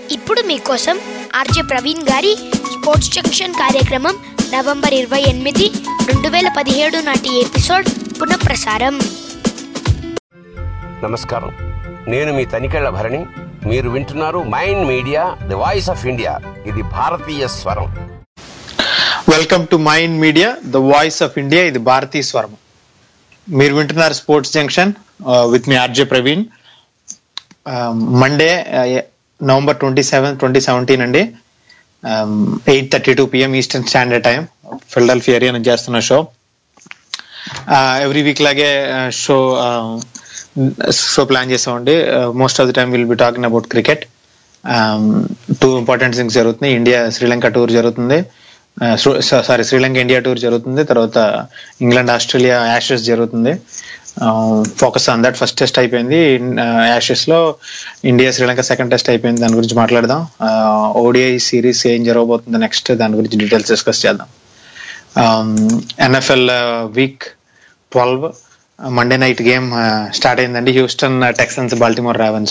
ఇప్పుడు మీకోసం ఆర్జే ప్రవీణ్ గారి స్పోర్ట్స్ జంక్షన్ కార్యక్రమం నవంబర్ ఇరవై ఎనిమిది రెండు వేల పదిహేడు నాటి ఎపిసోడ్ పునఃప్రసారం నమస్కారం నేను మీ తనికెళ్ల భరణి మీరు వింటున్నారు mind media the voice of India ఇది భారతీయ స్వరం welcome to mind media the voice of India ఇది భారతీయ స్వరం మీరు వింటున్నారు sports junction with me RJ Praveen Monday November twenty seven twenty seventeen అండి eight thirty two PM eastern standard time Philadelphia area నుంచి చేస్తున్న షో ఎవ్రీ వీక్ లాగే show show plan చేసామండి most of the time will be talking about cricket two important things జరుగుతుంది India Sri Lanka tour జరుగుతుంది sorry Sri Lanka India tour జరుగుతుంది తర్వాత England Australia Ashes జరుగుతుంది focus on that first test అయిపోయింది Ashes లో India Sri Lanka second test అయిపోయింది దాని గురించి మాట్లాడదాం ఓడిఐ సిరీస్ ఏం జరగబోతుంది నెక్స్ట్ దాని గురించి డీటెయిల్స్ డిస్కస్ చేద్దాం NFL week twelve Monday night game start అయిందండి Houston Texans Baltimore Ravens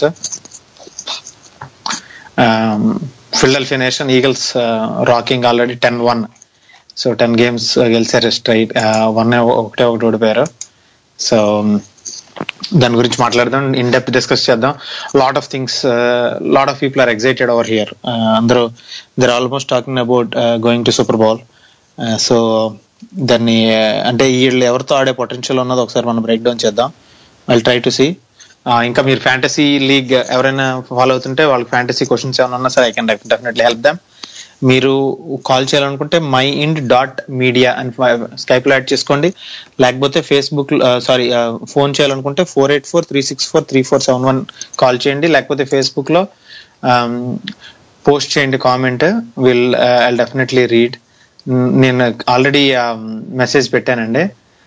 Philadelphia nation Eagles rocking already ten one so ten games గెలిచారు స్ట్రైట్ వన్ ఒకటే ఒకటి ఓడిపోయారు సో దాని గురించి మాట్లాడదాం ఇన్ డెప్త్ డిస్కస్ చేద్దాం lot of things lot of people are excited over here అందరూ they're almost talking about going to super bowl so దాన్ని అంటే వీళ్ళు ఎవరితో ఆడే పొటెన్షియల్ ఉన్నది ఒకసారి మనం బ్రేక్ డౌన్ చేద్దాం ఐ ట్రై టు సీ ఇంకా మీరు ఫ్యాంటసీ లీగ్ ఎవరైనా ఫాలో అవుతుంటే వాళ్ళకి ఫ్యాంటసీ క్వశ్చన్స్ ఏమైనా ఉన్నా సరే I can definitely help them మీరు కాల్ చేయాలనుకుంటే మై ఇండ్ డాట్ మీడియా అని స్కైప్ లో యాడ్ చేసుకోండి లేకపోతే ఫేస్బుక్ సారీ ఫోన్ చేయాలనుకుంటే four eight four three six four three four seven one call చేయండి లేకపోతే ఫేస్బుక్ లో పోస్ట్ చేయండి comment will I definitely read నేను ఆల్రెడీ మెసేజ్ పెట్టానండి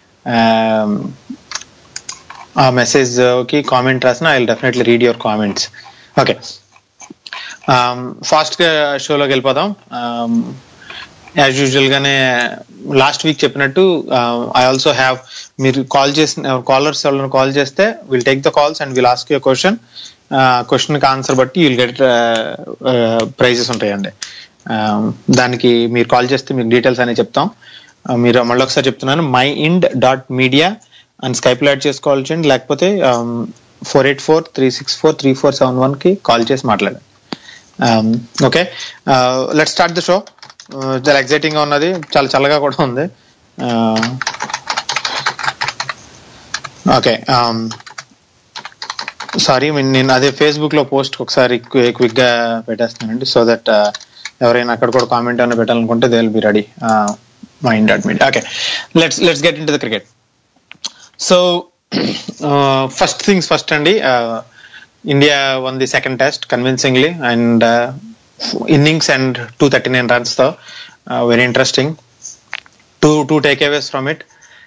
ఆ మెసేజ్ కి కామెంట్ రాసిన I definitely read your comments okay fast గా షోలోకి వెళ్ళిపోదాం యాజ్ యూజువల్ గానే లాస్ట్ వీక్ చెప్పినట్టు ఐ ఆల్సో హ్యావ్ మీరు కాల్ చేసిన కాలర్స్ ఎవరైనా కాల్ చేస్తే will take the calls and will ask you question question కి ఆన్సర్ బట్టి విల్ గెట్ ప్రైజెస్ ఉంటాయండి దానికి మీరు కాల్ చేస్తే మీకు డీటెయిల్స్ అనేవి చెప్తాం మీరు మళ్ళీ ఒకసారి చెప్తున్నాను మై ఇండ్ డాట్ మీడియా అని స్కైప్ యాడ్ చేసుకోవాలి చేయండి లేకపోతే four eight four three six four three four seven one కి కాల్ చేసి మాట్లాడండి okay let start the show చాలా ఎక్సైటింగ్ గా ఉన్నది చాలా చల్లగా కూడా ఉంది ఓకే సారీ నేను అదే ఫేస్బుక్ లో పోస్ట్ ఒకసారి క్విక్ గా పెట్టేస్తానండి సో దట్ ఎవరైనా అక్కడ కూడా కామెంట్ ఏమైనా పెట్టాలనుకుంటే they will be ready mind dot media okay let's let's get in to the cricket so first things first అండి India won the second test convincingly and innings and two thirty nine runs తో very interesting two two takeaways from it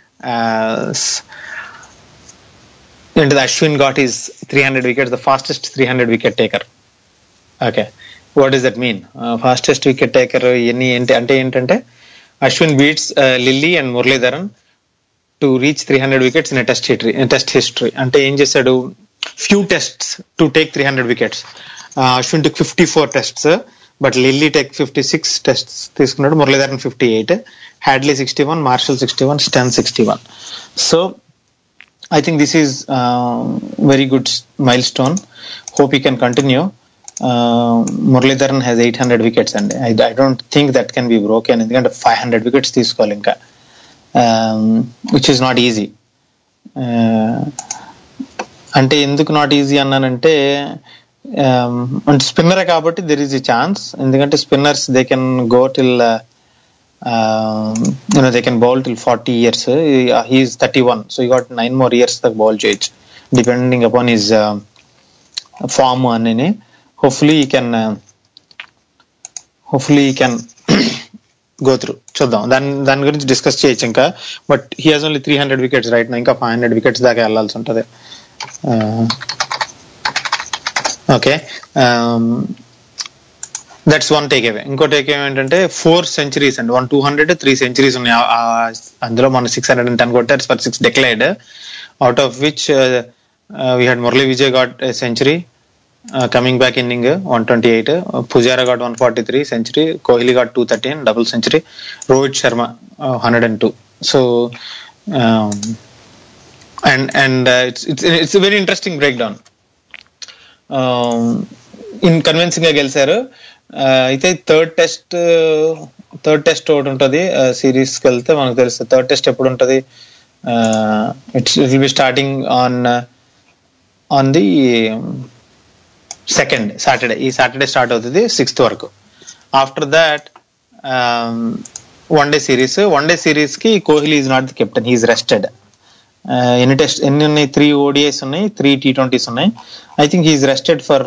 into the Ashwin got his 300 wickets, the fastest 300 wicket taker. Okay. What does that mean? Uh, fastest wicket taker ఎన్ని ఏంటి అంటే ఏంటంటే Ashwin beats Lillee and Muralidharan to reach three hundred wickets in test history test history అంటే ఏం చేశాడు few tests to take three hundred wickets Ashwin took fifty four tests but Lillee take fifty six tests తీసుకున్నాడు Muralidharan fifty eight Hadlee sixty one Marshall sixty one Steyn sixty one so I think this is uh, very good milestone. Hope he can continue. Uh, Muralidharan has 800 wickets and I, I don't think that can be broken. ఎందుకంటే 500 wickets తీసుకోవాలి ఇంకా which is not easy అంటే ఎందుకు not easy అన్నానంటే అంటే స్పిన్నరే కాబట్టి there is ఈ chance ఎందుకంటే spinners they can go till you know they can bowl till 40 years uh, he is 31 so he got nine more years the ball change depending upon his uh, form and hopefully he can uh, hopefully he can go through చూద్దాం దాని దాని గురించి discuss చేయొచ్చు ఇంకా but he has only three hundred wickets right నా ఇంకా five hundred wickets దాకా వెళ్ళాల్సి ఉంటుంది okay that's one takeaway ఇంకో టేక్ అవే ఏంటంటే ఫోర్ సెంచరీస్ అండి one two hundred three centuries ఉన్నాయి ఆ- ఆ- అందులో మన సిక్స్ హండ్రెడ్ అండ్ టెన్ కొట్టారు for six declared out of which we had Murali Vijay got century coming back inning one twenty eight Pujara got one forty three century Kohli got two thirteen double century Rohit Sharma hundred and two so and and it's it's it's very interesting break down in convincing గా గెలిచారు Uh, అయితే third test third test ఒకటి ఉంటుంది series కి వెళ్తే మనకు తెలుస్తుంది third test ఎప్పుడు ఉంటుంది it's it will be starting on on the second Saturday ఈ సాటర్డే స్టార్ట్ అవుతుంది సిక్స్త్ వరకు after that one day series one day series కి Kohli is not the captain he's rested ఎన్ని టెస్ట్ ఎన్ని ఉన్నాయి త్రీ ఓడిఐస్ ఉన్నాయి త్రీ టీ ట్వంటీస్ ఉన్నాయి I think he's rested for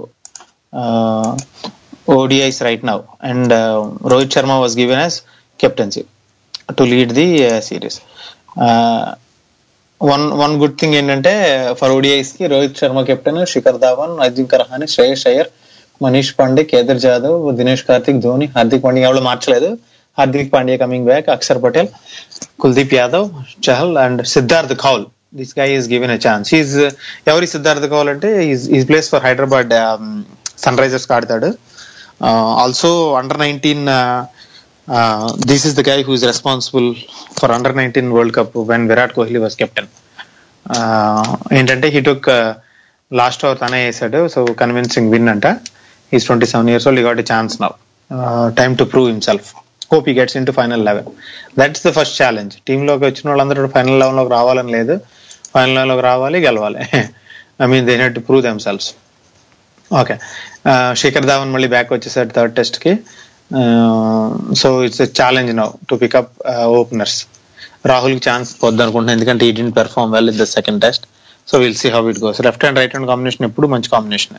ODIs right now, and uh, Rohit Sharma was given as captaincy to lead the uh, series. Uh, one one good thing ఏంటంటే for ODIs కి Rohit Sharma captain Shikhar Dhawan Ajinkya Rahane Shreyas Iyer Manish Pandey Kedar Jadhav Dinesh Karthik Dhoni Hardik Pandya ఎవరు మార్చలేదు Hardik Pandya coming back Axar Patel Kuldeep Yadav Chahal and Siddharth Kaul this guy is given a chance is ఎవరి సిద్ధార్థ్ కౌల్ అంటే is plays for Hyderabad Sunrisers ఆడతాడు also under nineteen this is the guy who is responsible for under nineteen world cup when Virat Kohli was captain ఏంటంటే he took last over తనే వేసాడు so convincing win అంట is twenty seven years old got chance now time to prove himself hope he gets in to final eleven that's the first challenge టీంలోకి వచ్చిన వాళ్ళందరూ final eleven లోకి రావాలని లేదు final eleven లోకి రావాలి గెలవాలి I mean they had to prove themselves okay Shekhar Dhawan మళ్ళీ బ్యాక్ వచ్చేసాడు థర్డ్ టెస్ట్ కి so it's challenge now to pick up openers Rahul కి ఛాన్స్ పొద్దు అనుకుంటున్నాను ఎందుకంటే he didn't perform well in the second test so will see how it goes left and right hand combination ఎప్పుడు మంచి combination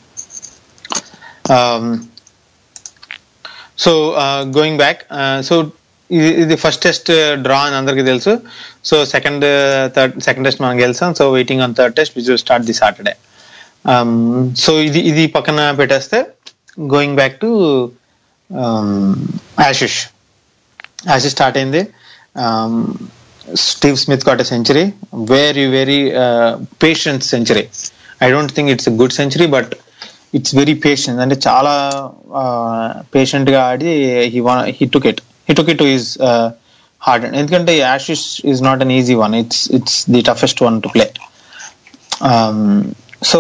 so going back so ఇది first test draw అని అందరికీ తెలుసు so second third second test మనం గెలిచాం so waiting on third test which start the Saturday so ఇది ఇది పక్కన పెట్టేస్తే going back to Ashes Ashes start అయింది Steve Smith got century very very patient century I don't think it's good century but it's very patient అంటే చాలా patient గా ఆడి he he took it he took it to is hard ఎందుకంటే Ashes is not an easy one it's it's the toughest one to play so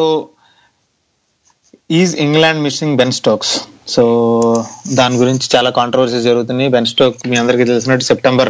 is England missing Ben Stokes so దాని గురించి చాలా controversy జరుగుతున్నాయి Ben stroke మీ అందరికీ తెలిసినట్టు September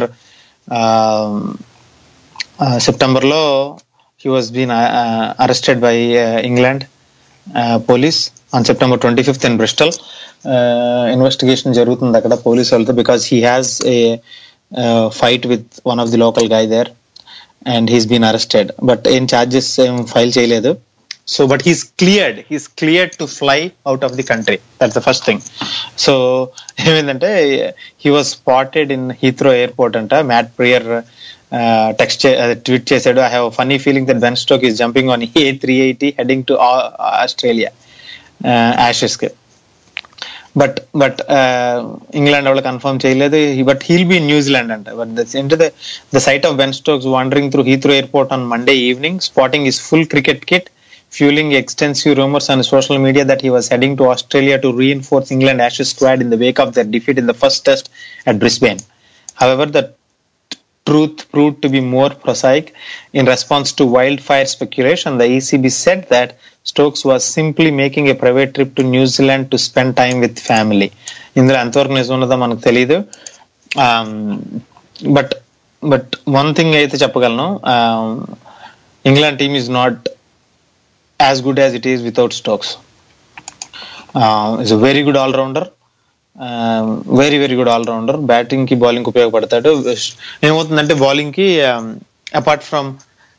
September లో he was been arrested by England police on September twenty fifth in Bristol investigation జరుగుతుంది అక్కడ పోలీస్ వాళ్ళతో because he has a fight with one of the local guy there and he's been arrested but ఏం charges ఏం file చేయలేదు so but he's cleared he's cleared to fly out of the country that's the first thing so ఏమైందంటే he was spotted in Heathrow airport అంట Matt Prior text tweet చేశాడు I have funny feeling that Ben Stoke is jumping on A three eighty heading to Australia Ashes కి but but England వాళ్ళు confirm చేయలేదు but he'll be న్యూజిలాండ్ Zealand but ఏంటి the sight of Ben Stokes wandering through Heathrow airport on Monday evening spotting is full cricket kit fueling extensive rumors on social media that he was heading to Australia to reinforce England Ashes squad in the wake of their defeat in the first test at Brisbane. However, the truth proved to be more prosaic. In response to wildfire speculation, the ECB said that Stokes was simply making a private trip to New Zealand to spend time with family. ఇందులో ఎంతవరకు నిజం ఉన్నదో మనకు తెలియదు but but one thing అయితే చెప్పగలను England team is not as good as it is without Stokes. Uh, is a very good all-rounder. Very very good allrounder batting కి bowling ఉపయోగపడతాడు ఏమవుతుందంటే బౌలింగ్ కి apart from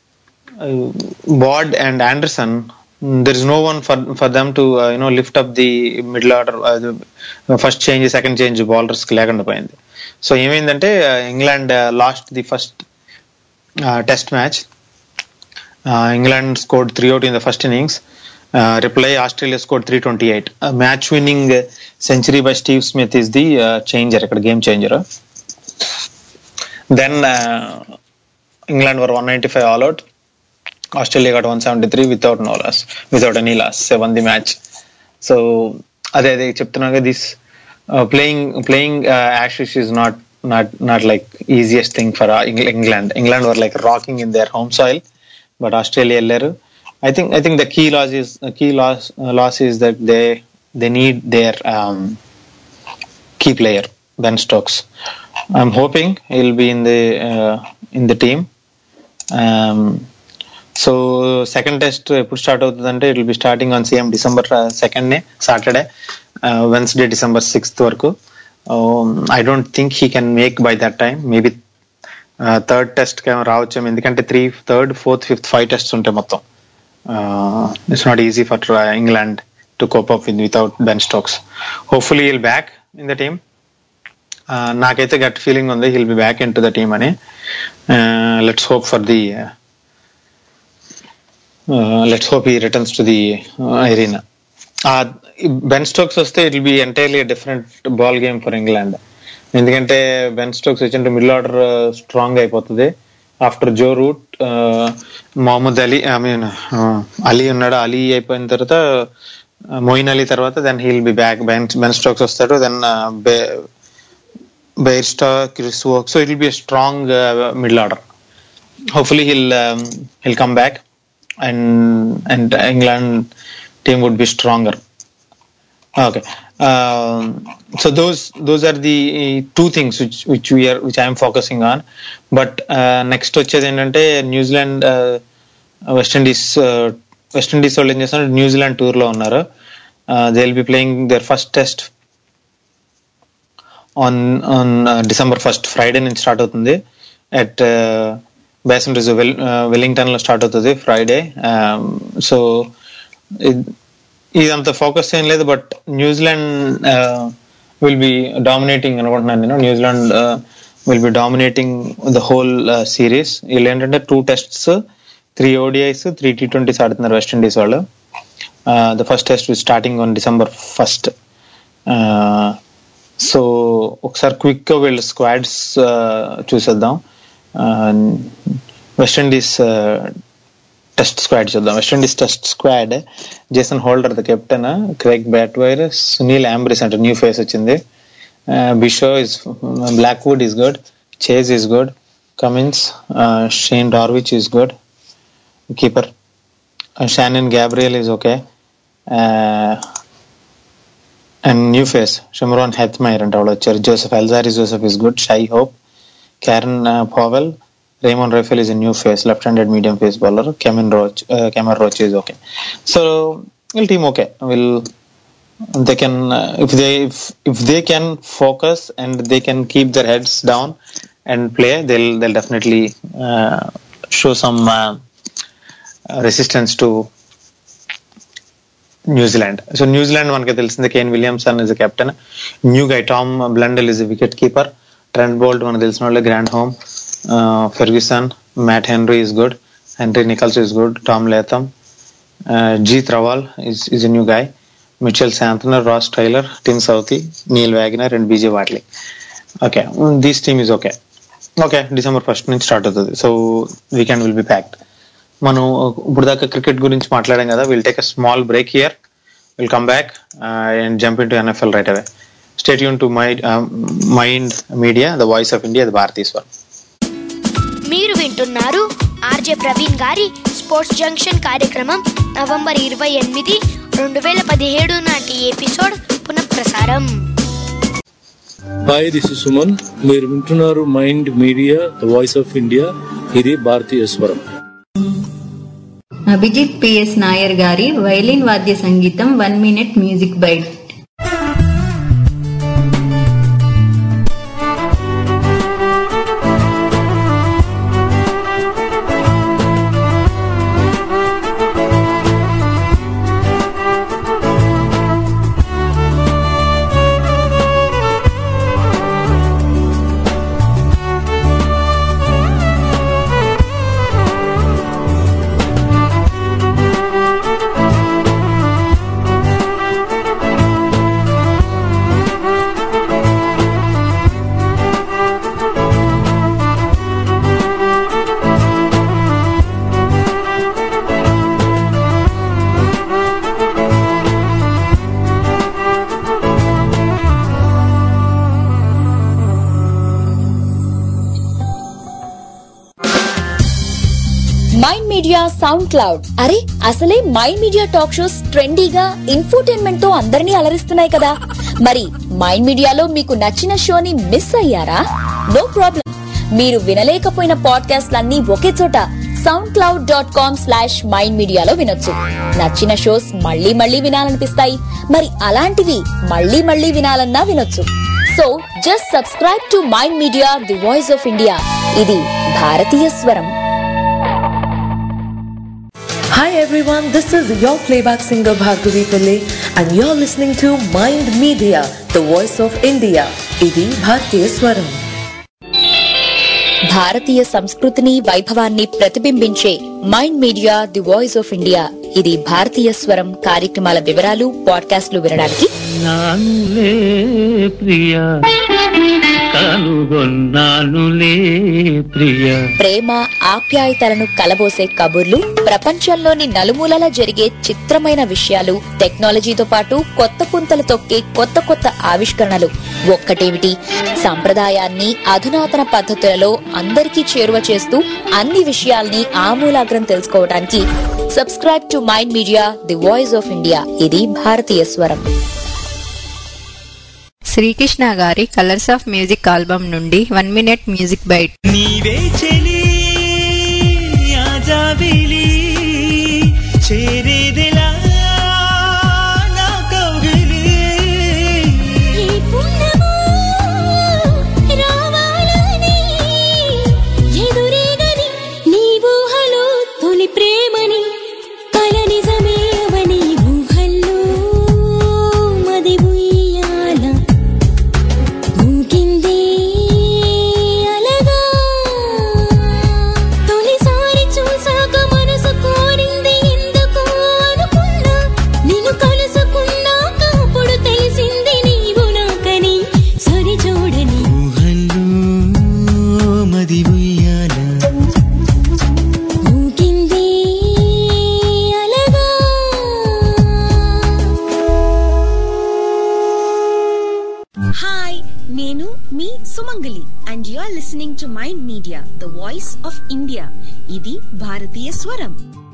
Broad and Anderson there is no one for for them to you know lift up the middle order first change second change bowlers కి లేకుండా పోయింది so ఏమైందంటే England lost the first test match England scored three out in the first innings. Uh, reply Australia scored 328. A match winning uh, century by Steve Smith is the uh, changer, a game changer. Then England were 195 all out. Australia got 173 without no loss, without any loss. They won the match. So అదే అదే చెప్తున్నాగా this playing playing Ashes is not not not like easiest thing for England England were like rocking in their home soil but Australia వెళ్ళారు I think I think the key loss is key loss loss is that they they need their key player Ben Stokes. I'm hoping he'll be in the uh, in the team. Um, so second test ఎప్పుడు start అవుతుందంటే it will be starting on same December second నే Saturday Wednesday December sixth వరకు I don't think he can make by that time maybe third test రావచ్చు ఎందుకంటే three third fourth fifth five test ఉంటాయి మొత్తం it's not easy for England to cope up with without Ben Stokes hopefully will back in the team నాకైతే gut feeling ఉంది he'll be back in to the team అని let's hope for the let's hope he returns to the arena Ben Stokes వస్తే it will be entirely different ball game for England ఎందుకంటే Ben Stokes వచ్చింటే middle order strong అయిపోతుంది after Joe Root Mohammad Ali I mean Ali ఉన్నాడు Ali అయిపోయిన తర్వాత Moeen Ali తర్వాత then he'll be back Ben Ben Stokes వస్తాడు then Bairstow Chris వర్క్ so it will be strong middle order hopefully he'll he'll come back and and England team would be stronger. Okay, um, so those those are the two things which which we are which I am focusing on. But uh, next వచ్చేది ఏంటంటే New Zealand West Indies West Indies వాళ్ళు ఏం చేస్తున్నారు New Zealand tour లో ఉన్నారు they will be playing their first test on on December first Friday నుంచి start అవుతుంది at Basin Reserve well Wellington లో స్టార్ట్ అవుతుంది ఫ్రైడే సో ఇదంత ఫోకస్ ఏం లేదు but New Zealand will be dominating అనుకుంటున్నాను నేను New Zealand will be dominating the whole series వీళ్ళు ఏంటంటే two tests three ODIs three T twenties ఆడుతున్నారు వెస్ట్ ఇండీస్ వాళ్ళు the first test starting on December first so ఒకసారి క్విక్ గా వీళ్ళ స్క్వాడ్స్ చూసేద్దాం వెస్ట్ ఇండీస్ టెస్ట్ స్క్వాడ్ చూద్దాం West Indies test squad Jason Holder the captain Kraigg బ్యాట్వైర్ Sunil Ambris అంటే new face వచ్చింది Bishoo is Blackwood is good Chase is good Cummins Shane Dowrich is good keeper Shannon Gabriel is okay and new face Shimron Hetmyer అంటే వాళ్ళు వచ్చారు Joseph Alzarri Joseph is good Shai Hope Karen uh, Powell, Raymond Raphael is a new face, left-handed medium pace bowler. Cameron Roach, uh, Cameron Roach is okay. So, will team okay? Will they can uh, if they if, if they can focus and they can keep their heads down and play, they'll they'll definitely uh, show some uh, resistance to New Zealand so New Zealand మనకి తెలిసింది Kane Williamson is captain new guy Tom Blundell is wicket keeper Trent Boult మనకు తెలిసిన వాళ్ళే Grandhomme Ferguson Matt Henry is good Henry Nicholls is good Tom Latham Jeet Raval is is a new guy Mitchell Santner Ross Taylor Tim Southee Neil Wagner and BJ Watling okay this team is okay okay December first నుంచి start అవుతుంది so weekend will be packed మనం ఇప్పుడు దాకా cricket గురించి మాట్లాడాం కదా will take a small break here will come back and jump in to NFL right away stay యూన్ to my Mind media the voice of India the భారతీశ్వర్ మీరు వింటున్నారు ఆర్జే ప్రవీణ్ గారి స్పోర్ట్స్ జంక్షన్ కార్యక్రమం నవంబర్ ఇరవై ఎనిమిది రెండు వేల పదిహేడు నాటి ఎపిసోడ్ పునఃప్రసారం హాయ్ దిస్ ఇస్ సుమన్ మీరు వింటున్నారు mind media the voice of India ఇది భారతీయ స్వరం అభిజిత్ పిఎస్ నాయర్ గారి వైలిన్ వాద్య సంగీతం one minute music bite Thank Media SoundCloud అరే అసలే మైండ్ మీడియా టాక్ షోస్ ట్రెండీగా ఇన్ఫోటైన్మెంట్ తో అందరినీ అలరిస్తున్నాయి కదా మరి మైండ్ మీడియాలో మీకు నచ్చిన షోని మిస్ అయ్యారా నో ప్రాబ్లం మీరు వినలేకపోయిన పాడ్కాస్ట్లన్నీ ఒకే చోట SoundCloud dot com slash Mind మీడియాలో వినొచ్చు నచ్చిన షోస్ మళ్ళీ మళ్ళీ వినాలనిపిస్తాయి మరి అలాంటివి మళ్ళీ మళ్ళీ వినాలన్నా వినొచ్చు so just subscribe to mind media the voice of India ఇది భారతీయ స్వరం Hi everyone, this is your playback singer Bhargavi Pillai and you're listening to Mind Media, the voice of India. ఇది భారతీయ స్వరం భారతీయ సంస్కృతిని వైభవాన్ని ప్రతిబింబించే Mind media the voice of India ఇది భారతీయ స్వరం కార్యక్రమాల వివరాలు పాడ్కాస్ట్లు వినడానికి నానులే ప్రియ కనుగొన్నానులే ప్రియ ప్రేమ ఆప్యాయతలను కలబోసే కబుర్లు ప్రపంచంలోని నలుమూలల జరిగే చిత్రమైన విషయాలు టెక్నాలజీతో పాటు కొత్త పుంతలు తొక్కే కొత్త కొత్త ఆవిష్కరణలు ఒక్కటేమిటి సంప్రదాయాన్ని అధునాతన పద్ధతులలో అందరికీ చేరువ చేస్తూ అన్ని విషయాల్ని ఆమూలాగ్రం తెలుసుకోవడానికి subscribe to mind media the voice of India ఇది భారతీయ స్వరం శ్రీకృష్ణ గారి కలర్స్ ఆఫ్ మ్యూజిక్ ఆల్బమ్ నుండి వన్ మినిట్ మ్యూజిక్ బైట్ నీవే చెలి ఆజాబిలి చేరేదెలా నా కౌగిలి ప్రేమని కల నిజమే అవని ఊహల్లో మది ఉయ్యాల ఊగిందే అలగా తొలిసారి చూసాక మనసు కోరింది ఎందుకు అనుకున్నా నిన్ను కలుసుకున్నాక అప్పుడు తెలిసింది నీవు నాకని సరి చూడని ఊహల్లో మది ఉయ్యాల ఊగిందే అలగా హాయ్ నేను మీ Sumangali and you are listening to mind media the voice of India ఇది భారతీయ స్వరం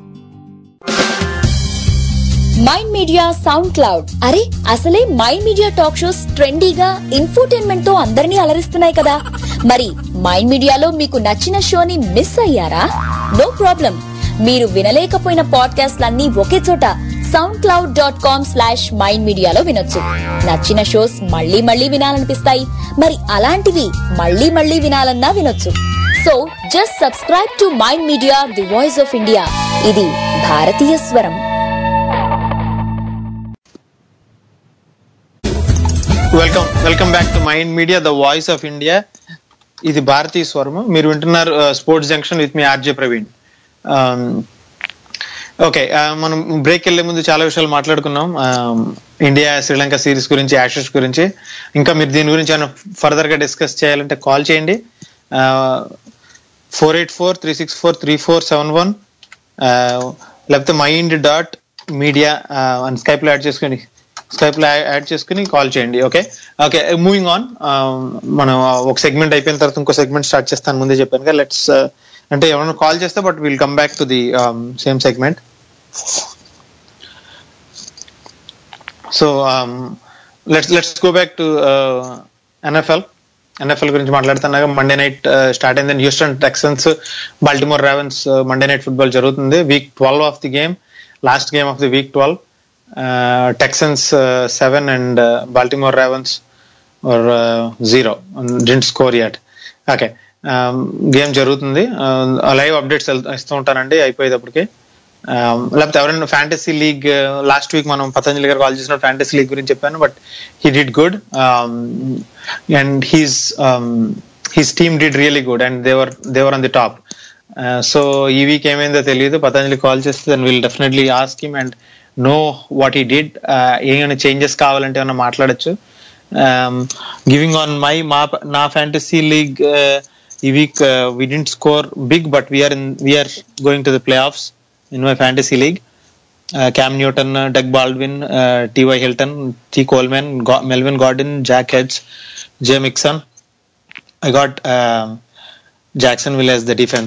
మైండ్ మీడియా సౌండ్ క్లౌడ్ అరే అసలే మైండ్ మీడియా టాక్ షోస్ ట్రెండీగా ఇన్ఫోటైన్మెంట్ తో అందరినీ అలరిస్తున్నాయి కదా మరి మైండ్ మీడియాలో మీకు నచ్చిన షోని మిస్ అయ్యారా నో ప్రాబ్లం మీరు వినలేకపోయిన పాడ్కాస్ట్లన్నీ ఒకే చోట SoundCloud dot com slash Mind మీడియాలో వినొచ్చు నచ్చిన షోస్ మళ్ళీ మళ్ళీ వినాలనిపిస్తాయి మరి అలాంటివి మళ్ళీ మళ్ళీ వినాలన్నా వినొచ్చు so just subscribe to mind media the voice of India ఇది భారతీయ స్వరం welcome welcome back to mind media the voice of India ఇది భారతీయ స్వరము మీరు వింటున్నారు sports junction with me RJ Praveen okay మనం బ్రేక్ వెళ్లే ముందు చాలా విషయాలు మాట్లాడుకున్నాం ఇండియా శ్రీలంక సిరీస్ గురించి యాషెస్ గురించి ఇంకా మీరు దీని గురించి ఏమైనా ఫర్దర్ గా డిస్కస్ చేయాలంటే కాల్ చేయండి four eight four three six four three four seven one లేకపోతే మైండ్ డాట్ మీడియా అని స్కైప్ లో యాడ్ చేసుకుని స్కైప్ లో యాడ్ చేసుకుని కాల్ చేయండి ఓకే ఓకే మూవింగ్ ఆన్ మనం ఒక సెగ్మెంట్ అయిపోయిన తర్వాత ఇంకో సెగ్మెంట్ స్టార్ట్ చేస్తాను ముందే చెప్పాను కదా లెట్స్ అంటే ఎవరైనా కాల్ చేస్తే but will come back to the same segment so let's let's go back to NFL NFL గురించి మాట్లాడుతున్నాగా మండే నైట్ స్టార్ట్ అయింది Houston Texans Baltimore Ravens Monday night football జరుగుతుంది week twelve of the game last game of the week twelve Texans seven and Baltimore Ravens are zero didn't score yet okay game జరుగుతుంది live updates ఇస్తూ ఉంటానండి అయిపోయేటప్పటికి లేకపోతే ఎవరైనా fantasy league last week మనం పతంజలి గారు call చేసిన fantasy league గురించి చెప్పాను but he did good and his his team did really good and they were they were on the top so ఈ వీక్ ఏమైందో తెలియదు పతంజలి కాల్ చేస్తే then will definitely ask him and know what he did ఏమైనా changes కావాలంటే ఏమైనా మాట్లాడచ్చు giving on my మా నా ఫ్యాంటసీ లీగ్ ఈ week we didn't score big but we're in we're going to the playoffs in my fantasy league cam Newton Doug Baldwin TY Hilton T Coleman Melvin Gordon Jack Heads Joe Mixon I got Jackson will as the defense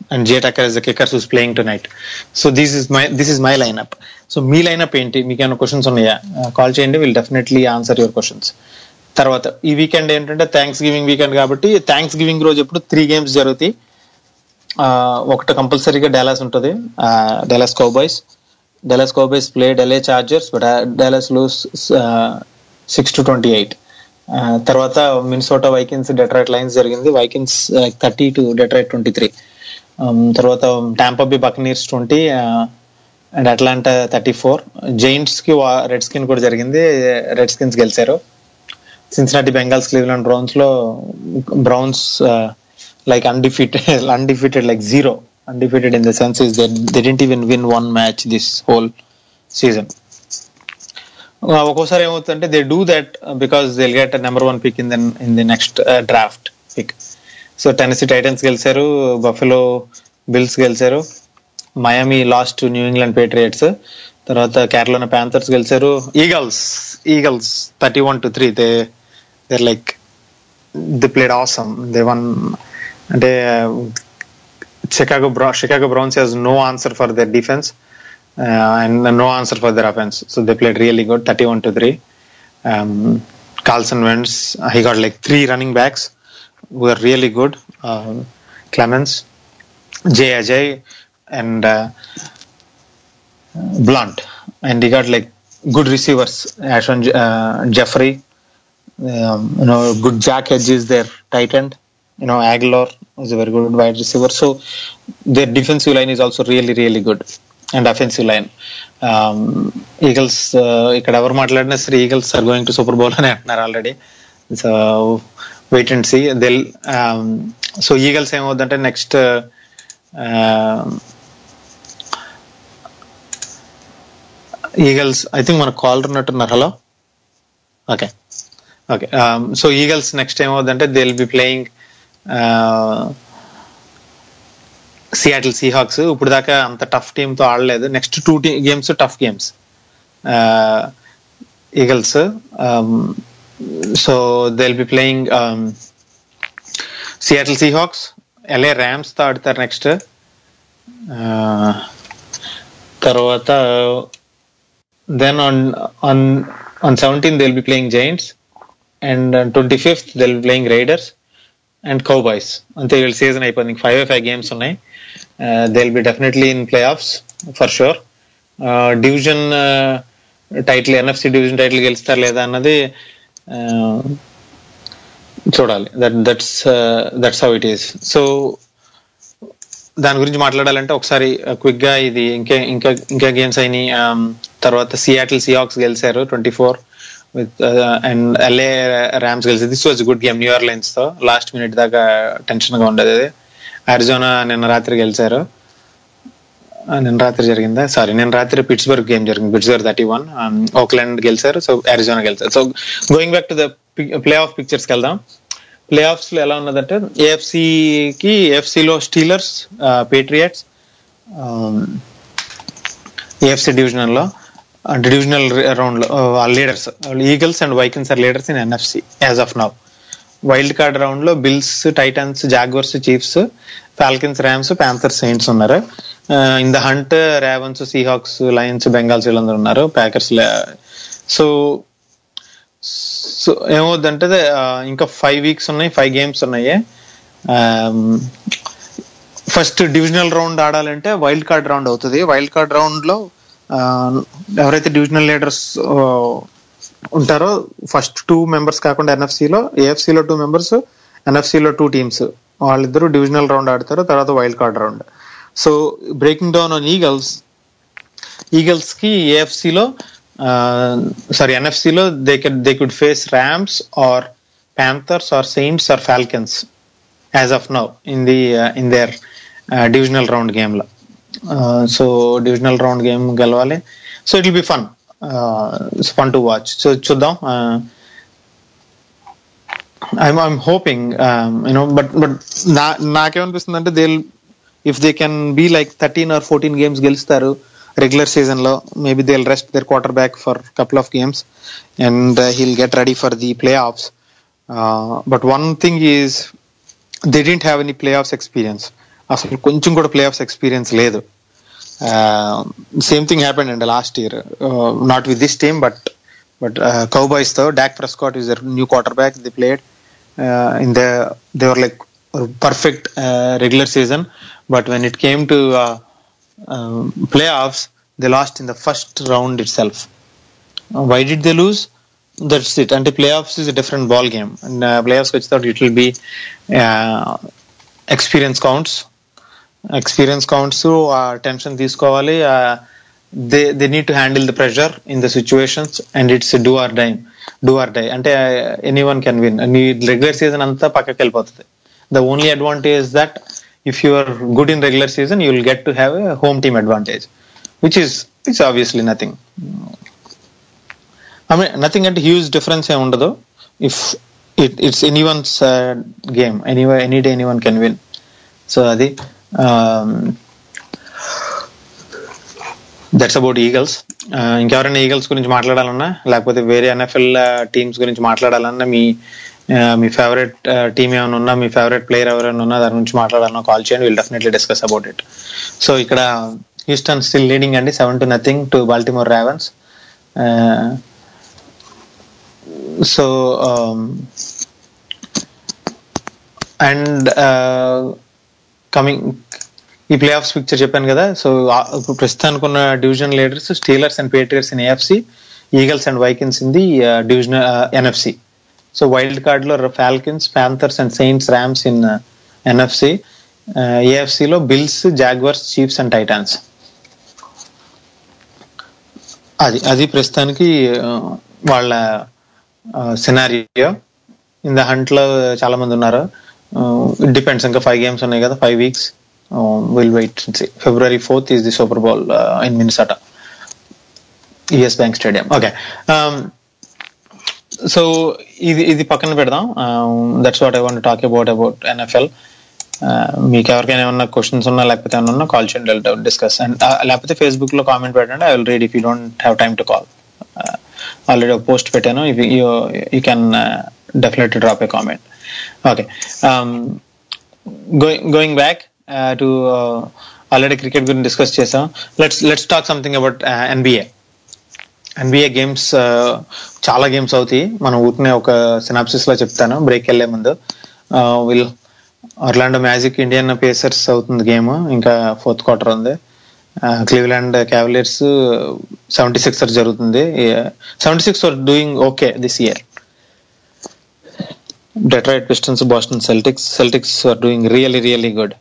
and J Tucker is the kickers who's playing tonight so this is my this is my lineup so మీ lineup ఏంటి మీకు ఏమైనా questions ఉన్నాయా call చేయండి will definitely answer your questions తర్వాత ఈ weekend ఏంటంటే Thanksgiving weekend కాబట్టి థ్యాంక్స్ గివింగ్ రోజు ఎప్పుడు త్రీ గేమ్స్ జరుగుతాయి ఆ, ఒకటి కంపల్సరీగా డాలాస్ ఉంటుంది Dallas Cowboys Dallas Cowboys play the LA Chargers but Dallas lose six to twenty eight తర్వాత మిన్సోటా వైకిన్స్ డెట్రాయిట్ లైన్స్ జరిగింది Vikings thirty two Detroit twenty three తర్వాత Tampa Bay Buccaneers twenty and Atlanta thirty four Giants కి Redskin కూడా జరిగింది Redskins గెలిచారు Cincinnati Bengals Cleveland Browns లో Browns like undefeated undefeated like zero undefeated in the sense is they didn't even win one match this whole season ఒక్కోసారి ఏమవుతుందంటే they do that because they get number one pick in the in the next draft pick so Tennessee Titans గెలిచారు Buffalo Bills గెలిచారు Miami lost New England Patriots తర్వాత Carolina Panthers గెలిచారు Eagles Eagles thirty one to three they they're like the played awesome they won అంటే Chicago brow Chicago Browns has no answer for their defense and no answer for their offense so they played really good thirty one to three Carlson wins. He got like three running backs who are really good. Um, Clemens, Jay Ajay, and uh, Blunt. And he got like good receivers. Ashon uh, Jeffrey, um, you know, good Jack Hedge is their tight end. You know, Aguilar is a very good wide receiver. So their defensive line is also really, really good. And offensive line Eagles ఇక్కడ ఎవరు మాట్లాడినా సరే Eagles are going to super Bowl అని అంటున్నారు already so wait and see they'll so Eagles ఏమవుద్దంటే next Eagles I think మన caller ఉన్నట్టున్నారు hello okay okay so Eagles next ఏమవుద్దంటే they will be playing Seattle Seahawks ఇప్పుడు దాకా అంత tough team తో ఆడలేదు next two T games tough games Eagles so they will be playing Seattle Seahawks LA Rams తో ఆడతారు next తర్వాత then on on on seventeen they will be playing Giants and twenty fifth they will be playing Raiders and Cowboys అంతే వీళ్ళ season అయిపోయింది five five games ఉన్నాయి they will be definitely in playoffs for sure division title NFC division title గెలుస్తారు లేదా అన్నది uh, చూడాలి that that's that's how it is so దాని గురించి మాట్లాడాలంటే ఒకసారి క్విక్ గా ఇది ఇంకా ఇంకా ఇంకా గేమ్స్ అయినాయి um, తర్వాత సియాటిల్ సియాక్స్ గెలిచారు twenty four with and LA Rams గెలిచి this was good game new lines తో లాస్ట్ మినిట్ దాకా టెన్షన్ గా ఉండేది అది అరిజోనా నిన్న రాత్రి గెలిచారు ఆ, నిన్న రాత్రి జరిగిందా సారీ నిన్న రాత్రి పిట్స్బర్గ్ గేమ్ జరిగింది పిట్స్బర్గ్ థర్టీ వన్ ఓక్లాండ్ గెలిచారు సో అరిజోనా గెలిచారు so going back to the playoff pictures కి వెళ్దాం ప్లే ఆఫ్స్ లో ఎలా ఉన్నదంటే ఏఎఫ్సి కి ఏఎఫ్సి లో స్టీలర్స్ పేట్రియట్స్ ఏఎఫ్సి డివిజనల్ లో అంటే డివిజనల్ రౌండ్ లో వాళ్ళ leaders Eagles and Vikings are leaders in NFC as of now wild card round లో Bills Titans Jaguars Chiefs Falcons Rams Panther Saints ఉన్నారు in the hunt Ravens Seahawks Lions Bengals వీళ్ళందరూ ఉన్నారు Packers so so ఏమవుద్దంటే ఆ, ఇంకా five weeks ఉన్నాయి five games ఉన్నాయి first divisional round ఆడాలంటే వైల్డ్ కార్డ్ రౌండ్ అవుతుంది వైల్డ్ కార్డ్ రౌండ్ లో ఆ, ఎవరైతే డివిజనల్ లీడర్స్ ఉంటారో ఫస్ట్ టూ మెంబర్స్ కాకుండా NFC లో AFC లో టూ మెంబర్స్ లో టూ టీమ్స్ వాళ్ళిద్దరూ డివిజనల్ రౌండ్ ఆడతారు తర్వాత wild card round so breaking down on Eagles Eagles కి AFC లో సారీ లో they can they could face Rams or Panthers or Saints or Falcons as of now in the in there divisional round game లో so divisional round game గెలవాలి so it will be fun fun to watch so చూద్దాం I'm I'm hoping you know but but నా నాకేమనిపిస్తుంది అంటే they if they can be like thirteen or fourteen games గెలుస్తారు regular season లో maybe they rest their quarterback for couple of games and heal get ready for the playoffs but one thing is they didn't have any playoffs experience అసలు కొంచెం కూడా playoffs experience లేదు same thing happened అండి last year not with this team but but Cowboys తో dock Prescott is new quarterback the played in the దేవర్ like perfect regular season but when it came to playoffs they lost in the first round itself why did they lose that's it అంటే playoffs is different ball game and playoffs వచ్చిన తర్వాత it will be experience counts experience counts ఆ tension తీసుకోవాలి they they need to handle the pressure in the situations and it's do or die do or die అంటే anyone can win నీ regular season అంతా పక్కకి వెళ్ళిపోతుంది the only advantage that if you are good in regular season you will get to have a home team advantage which is it's obviously nothing I mean nothing అంటే huge difference ఏమి ఉండదు if it it's anyone's game any any day anyone can win so అది that's about Eagles ఇంకెవరైనా Eagles గురించి మాట్లాడాలన్నా లేకపోతే వేరే NFL teams గురించి మాట్లాడాలన్నా మీ మీ ఫేవరెట్ టీమ్ ఏమైనా ఉన్నా మీ ఫేవరెట్ ప్లేయర్ ఎవరైనా ఉన్నా దాని గురించి మాట్లాడాలన్నా కాల్ చేయండి will definitely discuss about it so ఇక్కడ హ్యూస్టన్ స్టిల్ లీడింగ్ అండి seven to nothing to Baltimore Ravens so and coming ఈ ప్లే ఆఫ్స్ పిక్చర్ చెప్పాను కదా సో ఇప్పుడు ప్రస్తుతానికి ఉన్న division leaders Steelers and Patriots in AFC Eagles and Vikings in the division NFC so wild card లో Falcons Panthers and Saints Rams in NFC ఏఎఫ్సిలో Bills Jaguars Chiefs and Titans అది అది ప్రస్తుతానికి వాళ్ళ సినారియో ఇన్ ద హంట్ లో చాలా మంది ఉన్నారు ఇట్ డిపెండ్స్ ఇంకా ఫైవ్ గేమ్స్ ఉన్నాయి కదా five weeks will wait February fourth is the Super Bowl in Minnesota US Bank stadium okay so ఇది ఇది పక్కన పెడదాం that's what I want talk about about NFL మీకు ఎవరికైనా ఏమన్నా క్వశ్చన్స్ ఉన్నా లేకపోతే ఏమన్నా ఉన్నా కాల్ చేయండి డిస్కస్ అండ్ లేకపోతే ఫేస్బుక్ లో కామెంట్ పెట్టండి I will read if you don't have time to call already ఒక పోస్ట్ పెట్టాను if you can definitely drop a comment okay going going back to already cricket గురించి discuss చేసాం let's let's talk something about NBA NBA games చాలా games అవుతాయి మనం ఊరినే ఒక synopsis లో చెప్తాను బ్రేక్ వెళ్లే ముందు will Orlando Magic Indiana Pacers అవుతుంది గేమ్ ఇంకా ఫోర్త్ క్వార్టర్ ఉంది క్లీవ్లాండ్ క్యావలియర్స్ సెవెంటీ సిక్స్ జరుగుతుంది seventy six are doing okay this year Detroit Pistons Boston Celtics Celtics are doing really really good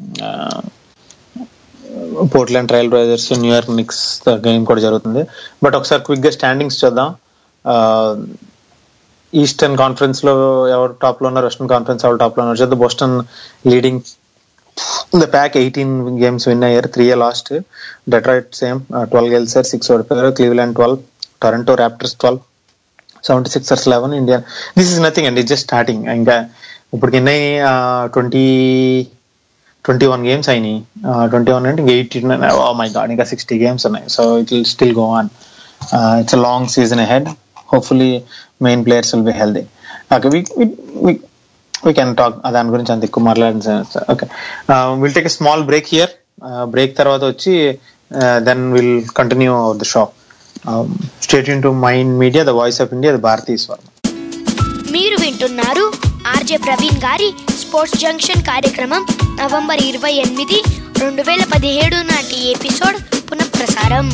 Portland Trail Blazers New York Knicks game కూడా జరుగుతుంది but ఒకసారి quick గా standings చూద్దాం eastern conference లో ఎవరు top లో ఉన్నారు వెస్టర్న్ కాన్ఫరెన్స్ ఎవరు టాప్ లో ఉన్నారు చూద్దాం Boston leading the pack eighteen games win అయ్యారు three lost Detroit same twelve గెలిచారు సిక్స్ ఓడిపోయారు Cleveland twelve Toronto Raptors twelve seventy sixers eleven Indiana this is nothing అండి జస్ట్ స్టార్టింగ్ ఇంకా ఇప్పటికి ఎన్ని ట్వంటీ ట్వంటీ వన్ గేమ్స్ అయినాయి twenty one అంటే eighteen oh my God ఇంకా సిక్స్టీ గేమ్స్ ఉన్నాయి so it will still go on it's long season ahead hopefully main players will be healthy okay we can talk దాని గురించి అంత ఎక్కువ మాట్లాడింది okay will take a small break here break తర్వాత వచ్చి then will continue our the show stay ఇన్ to mind media the voice of India ద భారతీయ స్వరం మీరు వింటున్నారు ఆర్జే ప్రవీణ్ గారి స్పోర్ట్స్ జంక్షన్ కార్యక్రమం నవంబర్ ఇరవై ఎనిమిది రెండు వేల పదిహేడు నాటి ఎపిసోడ్ పునఃప్రసారం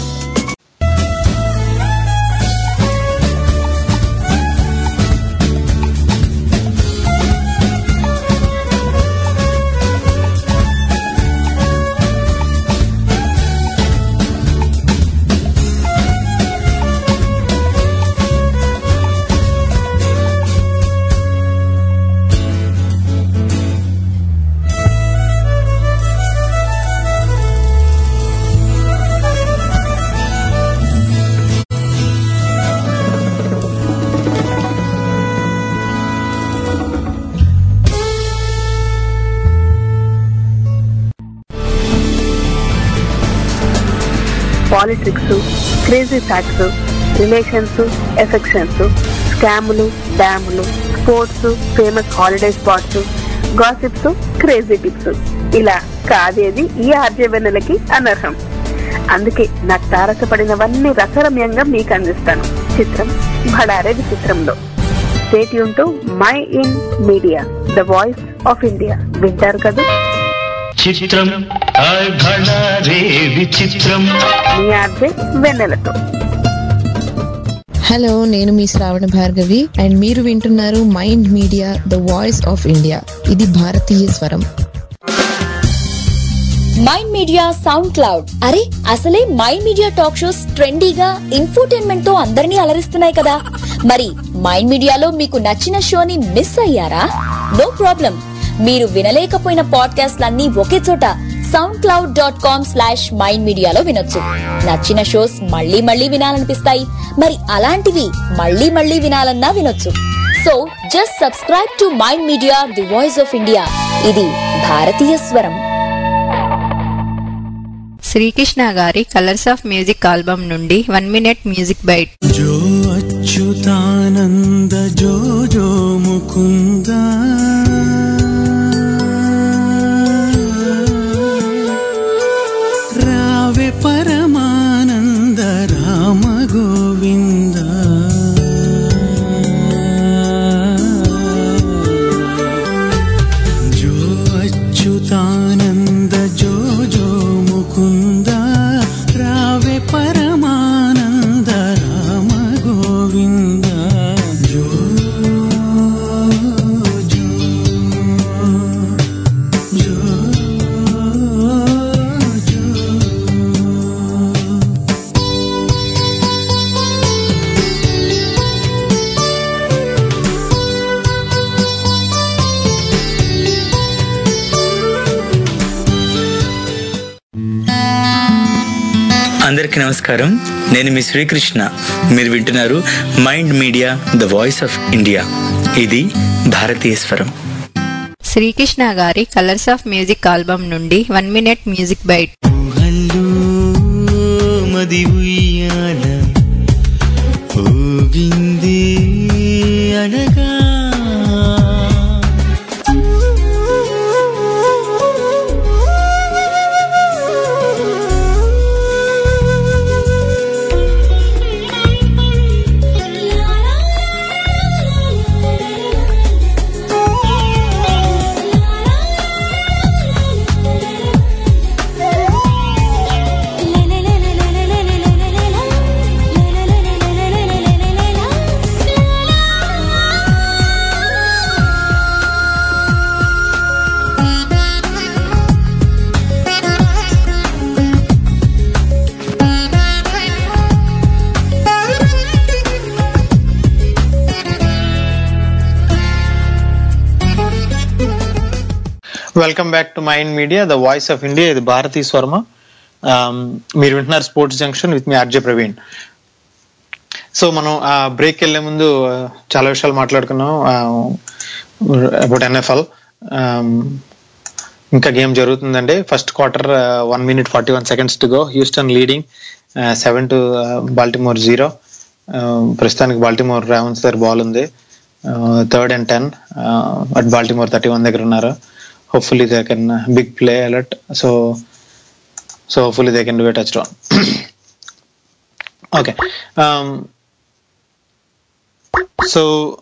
politics crazy facts relations affections స్కాములు డ్యాములు sports famous holiday spots gossips crazy tips ఇలా కాదేది ఈ ఆర్జే వెన్నెలకి అనర్హం అందుకే నాకు తారసపడినవన్నీ రసరమ్యంగా మీకు అందిస్తాను చిత్రం భడారే విచిత్రంలో స్టేట్ యూన్ Mind Media the voice of India వింటారు కదా చిత్రం హాయ్ భళా రే విచిత్రం మీ ఆర్జే వెన్నెలతో హలో నేను మీ శ్రావణ భార్గవి అండ్ మీరు వింటున్నారు mind media the voice of India ఇది భారతీయ స్వరం మైండ్ మీడియా సౌండ్ క్లౌడ్ అరే అసలే మైండ్ మీడియా టాక్ షోస్ ట్రెండీగా ఇన్ఫోటైన్మెంట్ తో అందరినీ అలరిస్తున్నాయి కదా మరి మైండ్ మీడియాలో మీకు నచ్చిన షోని మిస్ అయ్యారా నో ప్రాబ్లం మీరు వినలేకపోయిన పాడ్కాస్ట్లన్నీ ఒకే చోట SoundCloud dot com slash Mind మీడియాలో వినొచ్చు నచ్చిన షోస్ మళ్ళీ మళ్ళీ వినాలనిపిస్తాయి మరి అలాంటివి మళ్ళీ మళ్ళీ వినాలన్నా వినొచ్చు so just subscribe to mind media the voice of India ఇది భారతీయ స్వరం శ్రీకృష్ణ గారి కలర్స్ ఆఫ్ మ్యూజిక్ ఆల్బమ్ నుండి వన్ మినిట్ మ్యూజిక్ బైట్ జో అచ్యుతానంద జో జో ముకుంద రావే పరమానంద రామ గోవింద జో అచ్యుతానంద జో జో ముకుంద రావే పరమానంద రామ గోవింద జో జో జో జో అందరికీ నమస్కారం నేను మీ శ్రీకృష్ణ మీరు వింటున్నారు mind media the voice of India ఇది భారతీయ స్వరం శ్రీకృష్ణ గారి కలర్స్ ఆఫ్ మ్యూజిక్ ఆల్బమ్ నుండి వన్ మినిట్ మ్యూజిక్ బైట్ మది ఉయ్యాల ఊగింది అనగా welcome back to mind media the voice of India ఇది భారతీ స్వర్మ Um, మీరు వింటున్నారు sports junction with me RJ Praveen so మనం ఆ బ్రేక్ వెళ్లే ముందు ఆ, చాలా విషయాలు మాట్లాడుకున్నాం అబౌట్ ఎన్ఎఫ్ఎల్ ఇంకా గేమ్ జరుగుతుందండి first quarter one minute forty one seconds to go Houston leading seven to Baltimore zero ప్రస్తుతానికి బాల్టిమోర్ రావన్స్ దగ్గర బాల్ ఉంది third and ten at Baltimore thirty one దగ్గర ఉన్నారు hopefully they can big play alert so so hopefully they can do a touchdown okay so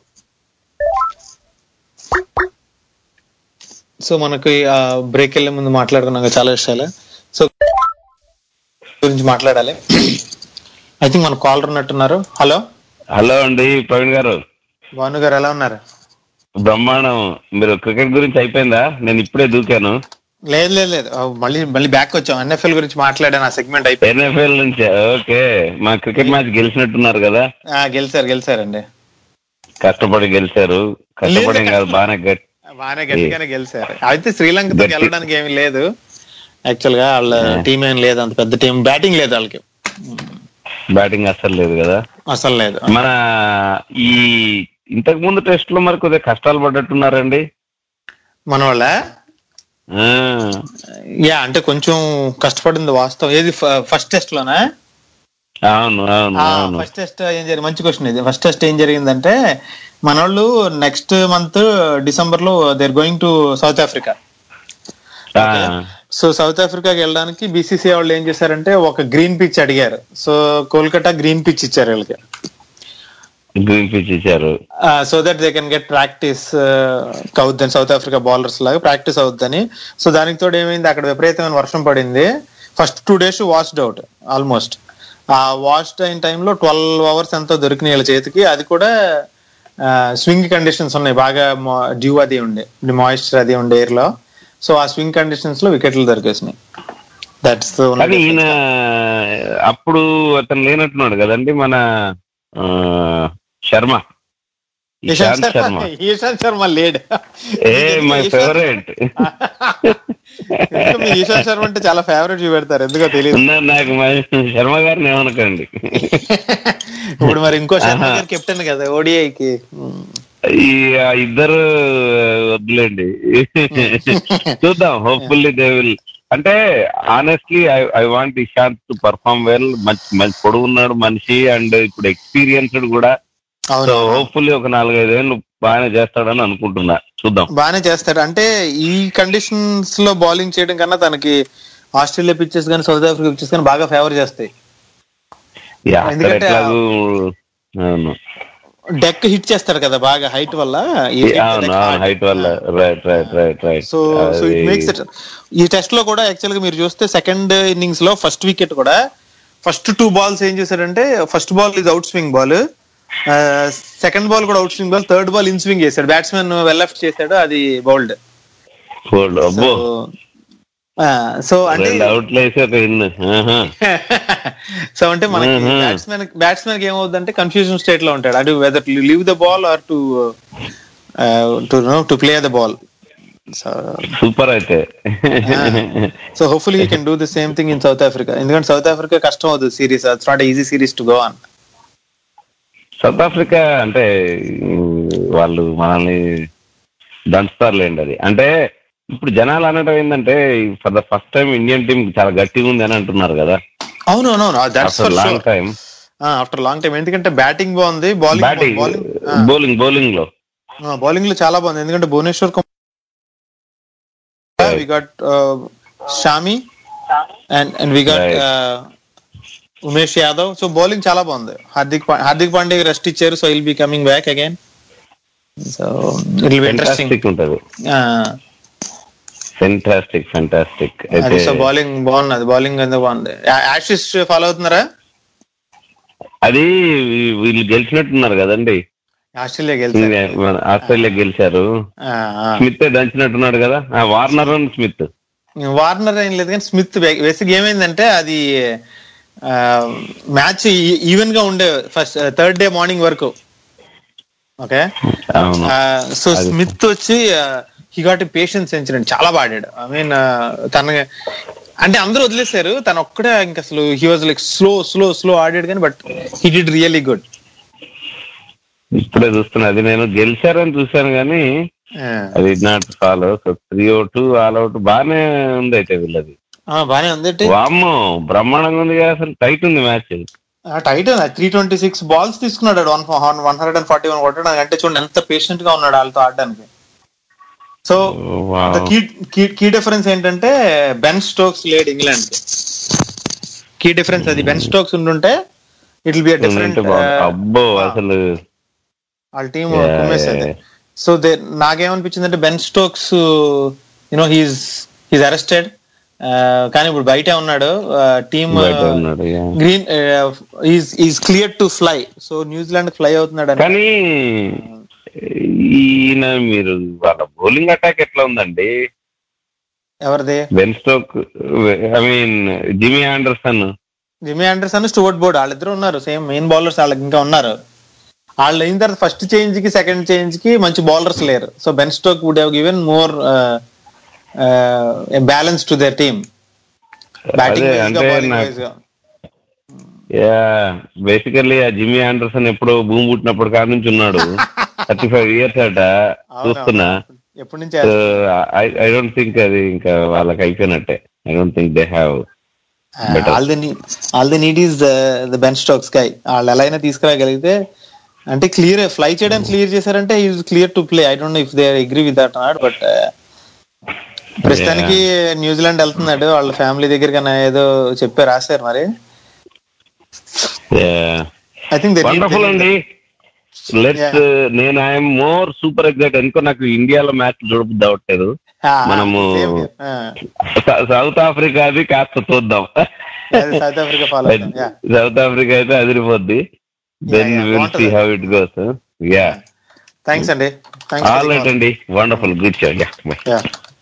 so మనకి break వెళ్ళే ముందు మాట్లాడుకున్నాం కదా చాలా విషయాలు సో గురించి మాట్లాడాలి ఐ థింక్ మన కాలర్ ఉన్నట్టున్నారు హలో హలో అండి ప్రవీణ్ గారు భాను గారు ఎలా ఉన్నారు బ్రహ్మాండం మీరు క్రికెట్ గురించి అయిపోయిందా నేను ఇప్పుడే దూకాను లేదు లేదు లేదు ఆ, మళ్ళీ మళ్ళీ బ్యాక్ వచ్చాం ఎన్ఎఫ్ఎల్ గురించి మాట్లాడాను ఆ సెగ్మెంట్ అయిపోయింది ఎన్ఎఫ్ఎల్ నుంచి ఓకే మా క్రికెట్ మ్యాచ్ గెలిచినట్టున్నారు కదా ఆ, గెలిచారు గెలిచారండి కష్టపడి గెలిచారు కష్టపడి కాదు బాగానే గట్టి బాగానే గట్టిగానే గెలిచారు అయితే శ్రీలంకతో గట్టి- గెలవడానికి ఏమీ లేదు యాక్చువల్ గా వాళ్ళ టీం ఏం లేదు అంత పెద్ద టీం బ్యాటింగ్ లేదు వాళ్ళకి బ్యాటింగ్ అస్సలు లేదు కదా అసలు లేదు మన ఈ ఇంతకు ముందు టెస్ట్ లో మరి కొద్దిగా కష్టాలు పడ్డట్టున్నారండి మన వాళ్ళ ఆ, యా అంటే కొంచెం కష్టపడింది వాస్తవం ఏది ఫస్ట్ టెస్ట్ లోనా అవును అవును అవును ఫస్ట్ టెస్ట్ ఏం జరిగింది మంచి క్వశ్చన్ ఇది ఫస్ట్ టెస్ట్ ఏం జరిగిందంటే మన వాళ్ళు నెక్స్ట్ మంత్ డిసెంబర్ లో they're going to South Africa so South ఆఫ్రికాకి వెళ్ళడానికి బీసీసీ వాళ్ళు ఏం చేశారంటే ఒక గ్రీన్ పిచ్ అడిగారు సో కోల్కతా గ్రీన్ పిచ్ ఇచ్చారు వీళ్ళకి గ్రీన్ పిచ్ ఇచ్చారు so that they can get practice అవుద్దని సౌత్ ఆఫ్రికా బౌలర్స్ లాగా ప్రాక్టీస్ అవుద్దని సో దానికి తోడు ఏమైంది అక్కడ విపరీతమైన వర్షం పడింది first two days washed out almost ఆ వాష్డ్ అయిన టైంలో ట్వెల్వ్ అవర్స్ ఎంతో దొరికినాయి వీళ్ళ చేతికి అది కూడా స్వింగ్ కండిషన్స్ ఉన్నాయి బాగా డ్యూ అది ఉండే మాయిశ్చర్ అది ఉండే ఎయిర్ లో సో ఆ స్వింగ్ కండిషన్స్ లో వికెట్లు దొరికేసినాయి దట్స్ కానీ ఈయన అప్పుడు అతను లేనట్టున్నాడు కదండి మన ఆ, శర్మ ఇషాంత్ ఇషాంత్ శర్మ శర్మ ఇషాంత్ శర్మ లేడ్ ఏ మై ఫేవరెట్ ఎందుకు మీ ఇషాంత్ శర్మ అంటే చాలా ఫేవరెట్ చూపెడతారు ఎందుకో తెలియదు నాకు మా శర్మ గారిని ఏమనకండి ఇప్పుడు మరి ఇంకో శర్మ ఆహా. గారు కెప్టెన్ కదా ఓడిఐకి ఈ ఆ ఇద్దరు వద్దులేండి చూద్దాం హోప్ఫుల్లీ దే విల్ అంటే honestly I I want Ishant to perform well మంచి మంచి పొడుగున్నాడు మనిషి అండ్ ఇప్పుడు ఎక్స్పీరియన్స్డ్ కూడా సో హోప్ఫుల్లీ ఒక నాలుగైదేళ్ళు బాగానే చేస్తాడని అనుకుంటున్నా చూద్దాం బాగానే చేస్తాడు అంటే ఈ కండిషన్స్ లో బౌలింగ్ చేయడం కన్నా తనకి ఆస్ట్రేలియా పిచ్చెస్ కానీ సౌత్ ఆఫ్రికా పిచ్చెస్ కానీ బాగా ఫేవర్ చేస్తాయి యా, అక్కడ ఎందుకంటే ఎట్లాగూ అవును డెక్ హిట్ చేస్తాడు కదా బాగా హైట్ వల్ల అవును హైట్ వల్ల right right right right so so it makes it ఈ టెస్ట్ లో కూడా యాక్చువల్ గా మీరు చూస్తే సెకండ్ ఇన్నింగ్స్ లో ఫస్ట్ వికెట్ కూడా ఫస్ట్ టూ బాల్స్ ఏం చేశాడంటే ఫస్ట్ బాల్ ఇది out swing ball second ball కూడా out swing ball third ball in swing చేశాడు బ్యాట్స్మెన్ వెల్ లెఫ్ట్ చేశాడు అది బౌల్డ్ ఫోల్డ్ అబ్బో సో అంటే రెండు అవుట్లు వేసి ఒక ఇన్ సో అంటే మనకి Mhm. బ్యాట్స్మెన్ బ్యాట్స్మెన్ కి ఏమవుతుందంటే కన్ఫ్యూజన్ స్టేట్ లో ఉంటాడు అటు whether leave the ball or to to no to play the ball so super అయితే so hopefully he can do the same thing in South Africa ఎందుకంటే South Africa కష్టం అవుతుంది series it's not easy series to go on South Africa అంటే ఉమ్, వాళ్ళు మనల్ని దంచుతారులేండి అది అంటే ఇప్పుడు జనాలు అనడం ఏంటంటే for the first time Indian team చాలా గట్టిగా ఉంది అని అంటున్నారు కదా అవును అవును that's after long time after long time ఎందుకంటే బ్యాటింగ్ బాగుంది bowling batting bowling bowling bowling లో బౌలింగ్ లో చాలా బాగుంది ఎందుకంటే Bhuvneshwar we got Shami and and we got Umesh Yadav so bowling చాలా బాగుంది హార్దిక్ పా- హార్దిక్ పాండే రెస్ట్ ఇచ్చారు so will be coming back again so it be interesting fantastic ఉంటది ఫెంటాస్టిక్ ఫెంటాస్టిక్ అయితే సో బౌలింగ్ బాగున్నది బౌలింగ్ ఎందుకు బాగుంది యాషిస్ ఫాలో అవుతున్నారా అది వీ- వీళ్ళు గెలిచినట్టున్నారు కదండి ఆస్ట్రేలియా గెలిచారు మన ఆస్ట్రేలియా గెలిచారు ఆ, ఆ. స్మిత్ దంచినట్టున్నాడు కదా ఆ, వార్నర్ అండ్ స్మిత్ వార్నర్ ఏం లేదు కానీ స్మిత్ బేసిక్ ఏమైందంటే అది మ్యాచ్ ఈవెన్ గా ఉండే ఫస్ట్ థర్డ్ డే మార్నింగ్ వరకు ఓకే అవును సో అది- స్మిత్ వచ్చి హీ గాట్ పేషెన్స్ సెంచరీ చాలా బాడాడు ఐ మీన్ తన అంటే అందరూ వదిలేశారు తను ఒక్కడే ఇంకా అసలు he was like slow slow slow ఆడాడు కానీ but he did really good ఇప్పుడే చూస్తున్నా అది నేను గెలిచారని చూశాను కానీ అది not follow so three o two all out బాగానే ఉంది అయితే వీళ్ళది బానే ఉంది వామ్మో బ్రహ్మాండంగా ఉంది కదా అసలు టైట్ ఉంది match tight three twenty six balls తీసుకున్నాడు one one hundred and forty one కొట్టడానికి అంటే చూడండి ఎంత పేషెంట్ గా ఉన్నాడు వాళ్ళతో ఆడడానికి సో కీ కీ డిఫరెన్స్ ఏంటంటే బెన్ స్టోక్స్ లేడు ఇంగ్లాండ్ కి కీ డిఫరెన్స్ అది బెన్ స్టోక్స్ ఉండుంటే ఇట్ విల్ బి డిఫరెంట్ అబ్బో అసలు వాళ్ళ టీం Yeah, కుమ్మేసేది yeah. సో దే నాకేమనిపించింది అంటే Ben Stokes you know he's he's arrested కానీ ఇప్పుడు బయటే ఉన్నాడు టీమ్ బయట ఉన్నాడు, yeah. Green is clear to fly so New Zealand fly అవుతున్నాడు అని కానీ ఈయన మీరు వాళ్ళ బౌలింగ్ అటాక్ ఎట్లా ఉందండి ఎవరిది Ben Stoke I mean Jimmy Anderson Jimmy Anderson Stuart Broad వాళ్ళిద్దరు ఉన్నారు సేమ్ మెయిన్ బౌలర్స్ వాళ్ళకి ఇంకా ఉన్నారు వాళ్ళు అయిన తర్వాత ఫస్ట్ చేంజ్ కి సెకండ్ చేంజ్ కి మంచి బౌలర్స్ లేరు so Ben Stoke would have given more balance to their team batting అదే, అంటే నాకు- యా బేసికల్లీ ఆ జిమ్మీ ఆండర్సన్ ఎప్పుడో భూమి పుట్టినప్పుడు కాడ నుంచి ఉన్నాడు థర్టీ ఫైవ్ ఇయర్స్ అట చూస్తున్నా ఎప్పటి నుంచి ఐ డోంట్ థింక్ అది ఇంకా వాళ్ళకి అయిపోయినట్టే I don't think they have all the all the need is the Ben Stokes guy వాళ్ళు ఎలా అయినా తీసుకురాగలిగితే అంటే క్లియర్ ఫ్లై చేయడానికి క్లియర్ చేశారంటే is clear to play I don't know if they agree with that not but ప్రస్తుతానికి New Zealand వెళ్తున్నాడు వాళ్ళ ఫ్యామిలీ దగ్గర కన్నా ఏదో చెప్పి రాశారు మరి I think they need- wonderful అండి లెట్స్ నేను ఐఎమ్ మోర్ సూపర్ ఎగ్జైట్ ఎందుకో నాకు ఇండియాలో మ్యాచ్ చూడబుద్ది అవట్లేదు Ah, మనము same here. Ah. స- సౌత్ ఆఫ్రికాది కాస్త చూద్దాం అది సౌత్ ఆఫ్రికా ఫాలో అవుతాం యా సౌత్ ఆఫ్రికా అయితే అదిరిపోద్ది దెన్ yeah, విల్ బాగుంటది. See how it goes yeah thanks అండి థ్యాంక్స్ ఆల్ రైట్ అండి wonderful good show yeah yeah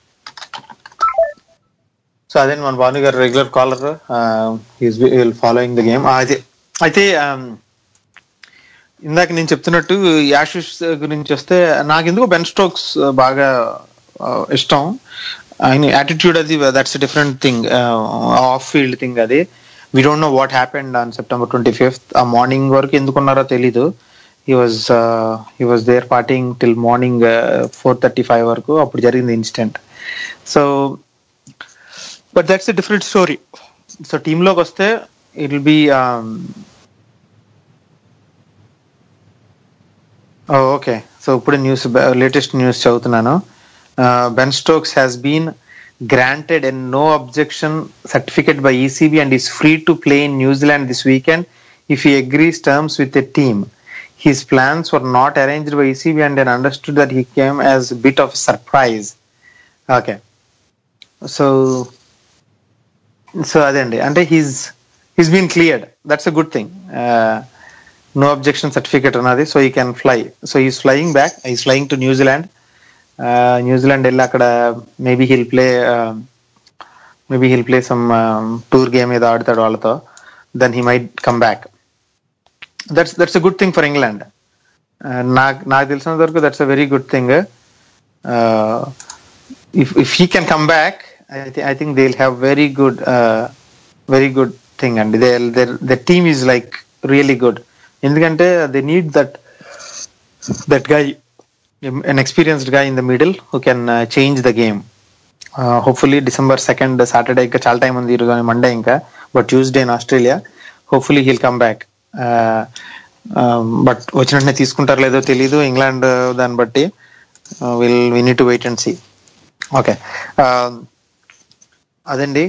so అదే మన భాను గారు regular caller is following the game అయితే అయితే um, ఇందాక నేను చెప్తున్నట్టు యాషిష్ గురించి వస్తే నాకు ఎందుకు బెన్ స్టోక్స్ బాగా uh, ఇష్టం ఆయన యాటిట్యూడ్ అది that's different thing off field thing అది we don't know what happened on September twenty fifth ఆ మార్నింగ్ వరకు ఎందుకున్నారో తెలీదు he was he was there partying till morning four thirty five వరకు అప్పుడు జరిగింది incident so but that's a different story so టీంలోకి వస్తే it will be okay so ఇప్పుడు న్యూస్ లేటెస్ట్ న్యూస్ చదువుతున్నాను Ben Stokes has been granted a no objection certificate by ECB and is free to play in New Zealand this weekend if he agrees terms with the team. His plans were not arranged by ECB and then understood that he came as a bit of a surprise. Okay. So so అదే అండి అంటే he's he's been cleared that's a good thing no objection certificate ఉన్నది so he can fly so he's flying back he's flying to New Zealand New Zealand వెళ్ళి అక్కడ maybe he'll play maybe he'll play some tour game ఏదో ఆడతాడు వాళ్ళతో then he might come back that's that's a good thing for England నాకు నాకు తెలిసినంత వరకు that's a very good thing if if he can come back, I, th- I think they'll have very good, uh, very good thing, and they'll their the team is like really good. ఎందుకంటే they need that that guy, an experienced guy in the middle who can uh, change the game. Hopefully December second Saturday ఇంకా చాలా time ఉంది ఈరోజు Monday ఇంకా but Tuesday in Australia hopefully he'll come back but వచ్చినట్టునే తీసుకుంటారు లేదో తెలీదు England దాన్ని బట్టి will we need to wait and see okay అదండి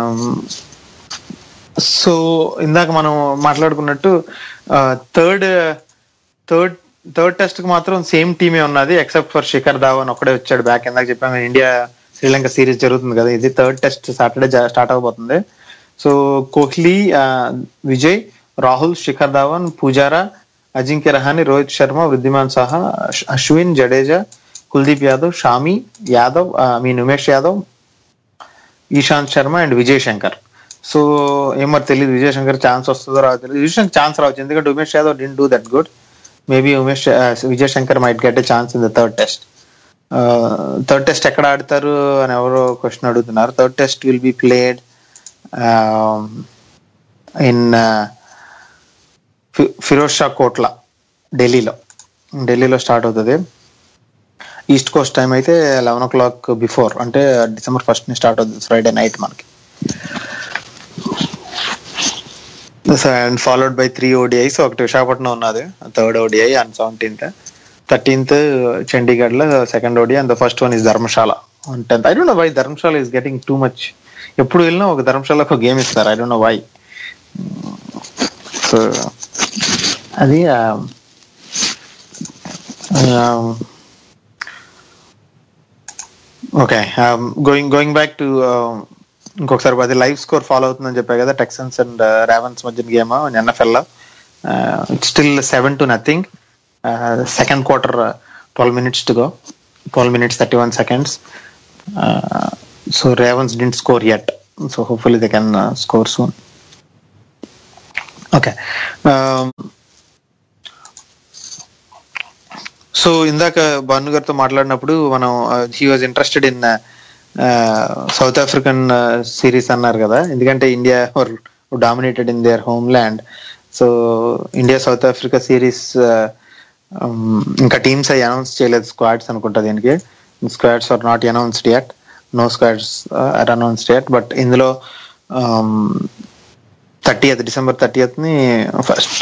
సో ఇందాక మనం మాట్లాడుకున్నట్టు థర్డ్ థర్డ్ థర్డ్ టెస్ట్ కి మాత్రం సేమ్ టీమే ఉన్నది ఎక్సెప్ట్ ఫర్ శిఖర్ ధావన్ ఒకడే వచ్చాడు బ్యాక్ ఇందాక చెప్పాము ఇండియా శ్రీలంక సిరీస్ జరుగుతుంది కదా ఇది థర్డ్ టెస్ట్ సాటర్డే స్టార్ట్ అవబోతుంది so Kohli Vijay Rahul Shikhar Dhawan Pujara Ajinkya Rahane Rohit Sharma Wriddhiman Saha Ashwin Jadeja Kuldeep Yadav Shami Yadav I mean Umesh Yadav Ishant Sharma and Vijay Shankar so ఏమో తెలియదు విజయ్ శంకర్ ఛాన్స్ వస్తుందో రావు తెలియదు విజయ్ శంకర్ ఛాన్స్ రావచ్చు ఎందుకంటే Umesh Yadav didn't do that good maybe Umesh Vijay Shankar might get a chance in the third test third test ఎక్కడ ఆడతారు అని ఎవరో క్వశ్చన్ అడుగుతున్నారు third test will be played in Feroz Shah Kotla ఢిల్లీలో ఢిల్లీలో స్టార్ట్ అవుతుంది ఈస్ట్ కోస్ట్ టైం అయితే లెవెన్ ఓ క్లాక్ బిఫోర్ అంటే డిసెంబర్ ఫస్ట్ ని స్టార్ట్ అవుతుంది ఫ్రైడే నైట్ మనకి and followed by three ODIs ఒకటి విశాఖపట్నం ఉన్నది third ODI on seventeenth thirteenth Chandigarh లో second ODI and the first one is Dharamshala on tenth I don't know why Dharamshala is getting too much ఎప్పుడు వెళ్ళినా ఒక ధర్మశాలకు ఒక గేమ్ ఇస్తారు I don't know why so అది okay going going back to ఇంకొకసారి అది లైవ్ స్కోర్ ఫాలో అవుతుందని చెప్పా కదా టెక్సన్స్ అండ్ రావన్స్ మధ్యన గేమ్ ఎన్ఎఫ్ఎల్ లో still seven to nothing second quarter twelve minutes to go twelve minutes thirty one seconds so Ravens didn't score yet so hopefully they can score soon okay so ఇందాక భాను గారితో మాట్లాడినప్పుడు మనం he was interested in South African series అన్నారు కదా ఎందుకంటే India dominated in their home land so India South Africa series ఇంకా teams అవి announce చేయలేదు స్క్వాడ్స్ అనుకుంటా దీనికి squads are not announced yet no squads are announced yet but ఇందులో thirtieth December thirtieth ని first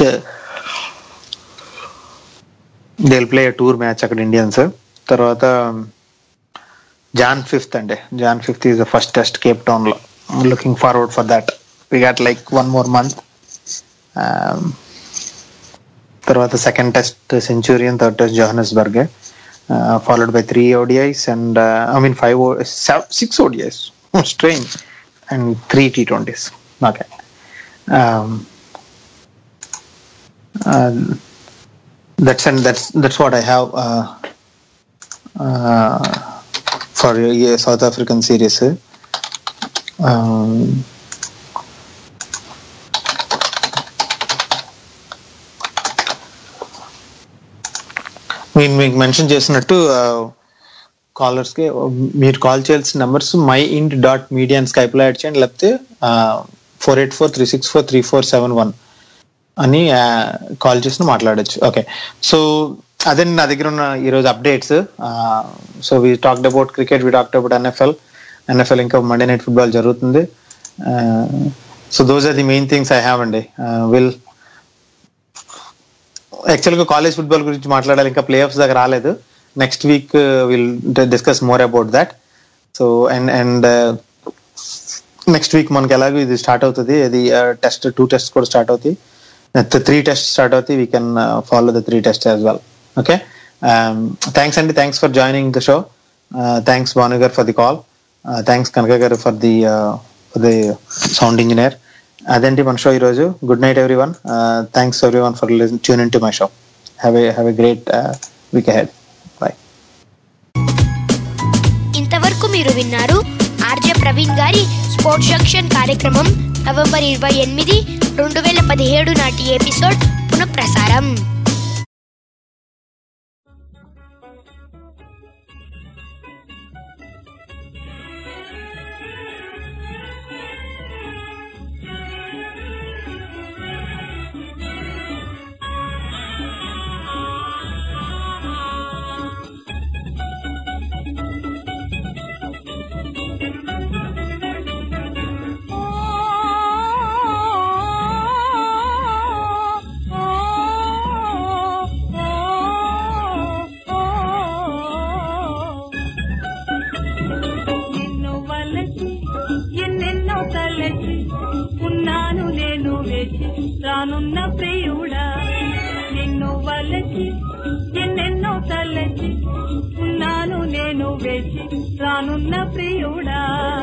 they play tour match అక్కడ Indians తర్వాత Jan fifth అండి Jan fifth is the first test Cape Town లో looking forward for that we got like one more month తర్వాత second test Centurion third test Johannesburg followed by three ODIs and I mean five six ODIs strain and three T twenties okay that's and that's that's what I have uh, uh, for a South African series. Um, నేను మీకు mention చేసినట్టు callers కి మీరు call చేయాల్సిన numbers my int dot media అని Skype లో add చేయండి లేకపోతే four eight four three six four three four seven one అని కాల్ చేసి మాట్లాడొచ్చు ఓకే సో అదే నా దగ్గర ఉన్న ఈరోజు updates so we talked about cricket we talked about NFL NFL ఇంకా మండే నైట్ ఫుట్బాల్ జరుగుతుంది so those are the main things I have అండి విల్ యాక్చువల్గా కాలేజ్ ఫుట్బాల్ గురించి మాట్లాడాలి ఇంకా ప్లే ఆఫ్స్ దగ్గర రాలేదు next week will discuss more about that so and and next week మనకి ఎలాగో ఇది స్టార్ట్ అవుతుంది ఇది టెస్ట్ టూ టెస్ట్ కూడా స్టార్ట్ అవుతాయి త్రీ టెస్ట్ స్టార్ట్ అవుతాయి we can follow the three test as well okay thanks అండి thanks for joining the show thanks Bhanu గారు for the call thanks Kanaka గారు for the for the sound engineer అదేంటి మన show ఈరోజు good night everyone thanks every everyone for tune in to my show have a have a great week head bye ఇంతవరకు మీరు విన్నారు RJ Praveen గారి sports junction కార్యక్రమం November ఇరవై ఎనిమిది రెండు వేల పదిహేడు నాటి ఎపిసోడ్ పునఃప్రసారం నిన్ను వలచి ఎన్నెన్నో తలచి ఉన్నాను నేను వేచి రానున్న ప్రియుడా నిన్ను వలచి ఎన్నెన్నో తలచి ఉన్నాను నేను వేచి రానున్న ప్రియుడా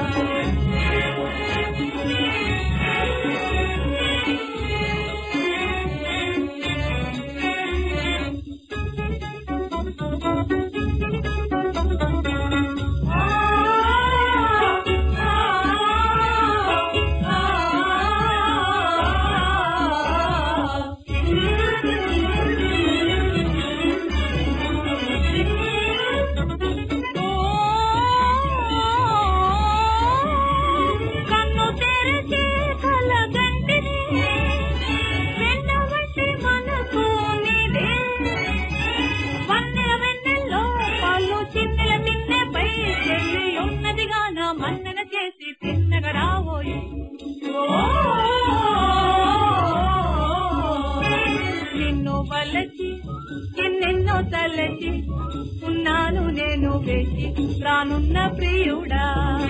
కన్ను తెరిచి కలగంటిని వెన్నవంటి మనసు నీదే వన్నెల వెన్నెల్లో పాలు చిన్నెల తిన్నెపై చెల్లి ఉన్నదిగా నా మన్నన చేసి తిన్నగా రావోయి నిన్ను వలచి ఎన్నెన్నో తలచి ఉన్నాను నేను వేచి రానున్న ప్రియుడా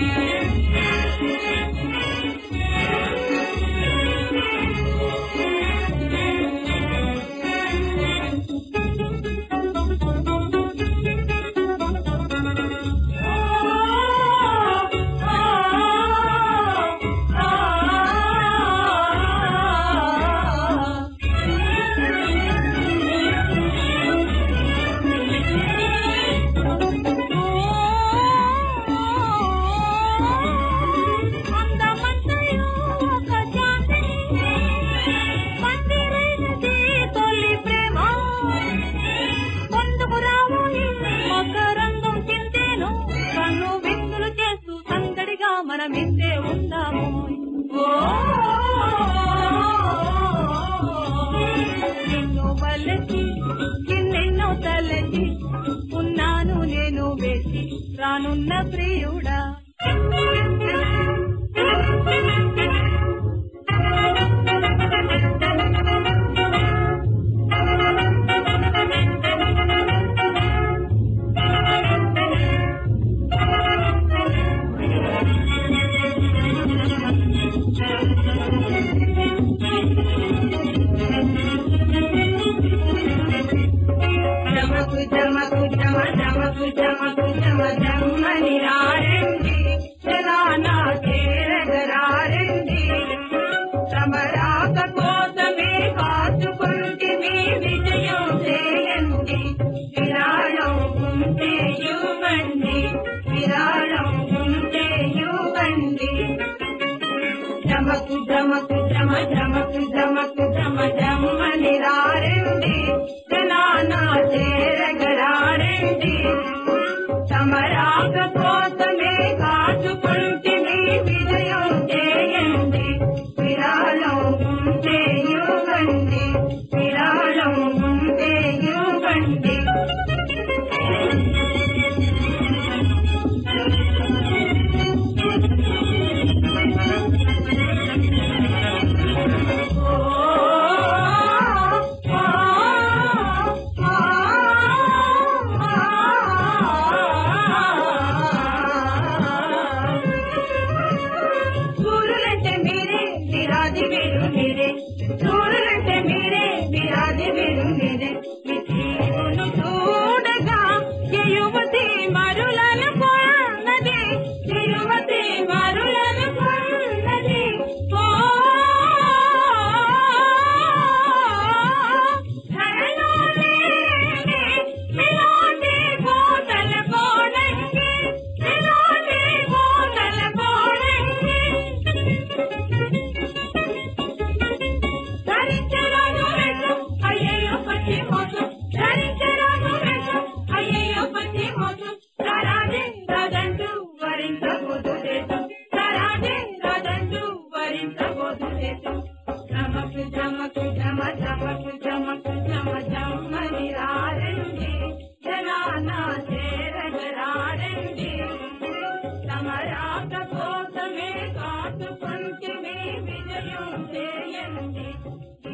అందమంతయు ఒక చాందిని మందిరైనది తొలి ప్రేమ పొందుకు రావోయి మకరంగం చింతేను కన్ను విందులు చేస్తూ సందడిగా మనమిందే ఉందాము ఓ నిన్ను వలచి ఎన్నెన్నో తలచి ఉన్నాను నేను వేసి రానున్న ప్రియుడా జమకు జమ జమకు జమకు జమ జమ్మని రారండి జనానా చేరగరారండి సమరాక కోసమే కాచుకుంటే మీ విజయం చేయండి విరాళం ఉంటే ఇవ్వండి విరాళం ఉంటే ఇవ్వండి జమకు జమకు జమ జమకు జమకు జమ జమ్మని రారండి జనానా చేరగరారండి సమరాక కోసమే కాచుకుంటే మీ విజయం చేయండి విరాళం ఉంటే ఇవ్వండి విరాళం ఉంటే ఇవ్వండి సూర్యులంటే మీరే విరాది వీరు మీరే సూర్యులంటే మీరే విరాది వీరు మీరే మీ తీరును చూడగా ఏ యువతి మరులను కొన్నది ఏ యువతి మరులను కొన్నది ఓ ధరలోనే ఇలాంటి కోతల కోడంగి ఇలాంటి కోతల కోడంగి ధరించరాను వేషం అయ్యయ్యో పచ్చి మోసం ధరించరాను వేషం అయ్యయ్యో పచ్చి మోసం సరాజే రాజంటూ వరించబోదు దేశం సరాజే రాజంటూ వరించబోదు దేశం జమకు జమకు జమ జమకు జమకు జమ జమ్మని రారండి జనానా చేరగరారండి సమరాక కోసమే కాచుకుంటే విజయం చేయండి